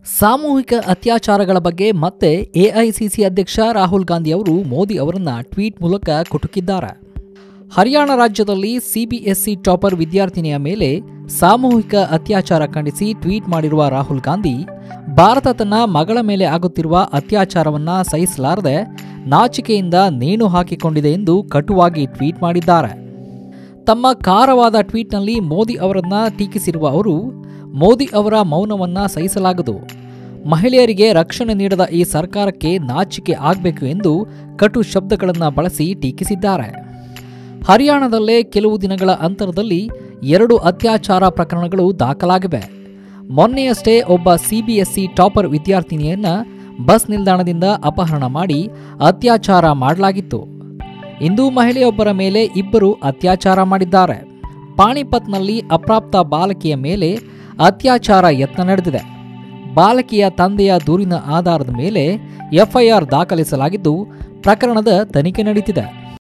ಸಾಮೂಹಿಕ ಅತ್ಯಾಚಾರಗಳ ಬಗ್ಗೆ ಮತ್ತೆ ಎಐಸಿಸಿ ಅಧ್ಯಕ್ಷ ರಾಹುಲ್ ಗಾಂಧಿ ಅವರು ಮೋದಿ ಅವರನ್ನ ಟ್ವೀಟ್ ಮೂಲಕ ಕುಟುಕಿದ್ದಾರೆ ಹರಿಯಾಣ ರಾಜ್ಯದಲ್ಲಿ ಸಿಬಿಎಸ್ಇ ಟಾಪರ್ ವಿದ್ಯಾರ್ಥಿನಿಯ ಮೇಲೆ ಸಾಮೂಹಿಕ ಅತ್ಯಾಚಾರ ಖಂಡಿಸಿ ಟ್ವೀಟ್ ಮಾಡಿರುವ ರಾಹುಲ್ ಗಾಂಧಿ ಭಾರತ ತನ್ನ ಮಗಳ ಮೇಲೆ ಆಗುತ್ತಿರುವ ಅತ್ಯಾಚಾರವನ್ನ ಸಹಿಸಲಾರದೆ ನಾಚಿಕೆಯಿಂದ ನೇಣು ಹಾಕಿಕೊಂಡಿದೆ ಎಂದು ಕಟುವಾಗಿ ಟ್ವೀಟ್ ಮಾಡಿದ್ದಾರೆ ತಮ್ಮ ಖಾರವಾದ ಟ್ವೀಟ್ನಲ್ಲಿ ಮೋದಿ ಅವರನ್ನ ಟೀಕಿಸಿರುವ ಅವರು ಮೋದಿ ಅವರ ಮೌನವನ್ನ ಸಹಿಸಲಾಗದು ಮಹಿಳೆಯರಿಗೆ ರಕ್ಷಣೆ ನೀಡದ ಈ ಸರ್ಕಾರಕ್ಕೆ ನಾಚಿಕೆ ಆಗಬೇಕು ಎಂದು ಕಟು ಶಬ್ದಗಳನ್ನು ಬಳಸಿ ಟೀಕಿಸಿದ್ದಾರೆ ಹರಿಯಾಣದಲ್ಲೇ ಕೆಲವು ದಿನಗಳ ಅಂತರದಲ್ಲಿ ಎರಡು ಅತ್ಯಾಚಾರ ಪ್ರಕರಣಗಳು ದಾಖಲಾಗಿವೆ ಮೊನ್ನೆಯಷ್ಟೇ ಒಬ್ಬ ಸಿಬಿಎಸ್ಇ ಟಾಪರ್ ವಿದ್ಯಾರ್ಥಿನಿಯನ್ನ ಬಸ್ ನಿಲ್ದಾಣದಿಂದ ಅಪಹರಣ ಮಾಡಿ ಅತ್ಯಾಚಾರ ಮಾಡಲಾಗಿತ್ತು ಇಂದು ಮಹಿಳೆಯೊಬ್ಬರ ಮೇಲೆ ಇಬ್ಬರು ಅತ್ಯಾಚಾರ ಮಾಡಿದ್ದಾರೆ ಪಾಣಿಪತ್ನಲ್ಲಿ ಅಪ್ರಾಪ್ತ ಬಾಲಕಿಯ ಮೇಲೆ ಅತ್ಯಾಚಾರ ಯತ್ನ ನಡೆದಿದೆ ಬಾಲಕಿಯ ತಂದೆಯ ದೂರಿನ ಆಧಾರದ ಮೇಲೆ ಎಫ್ಐಆರ್ ದಾಖಲಿಸಲಾಗಿದ್ದು ಪ್ರಕರಣದ ತನಿಖೆ ನಡೀತಿದೆ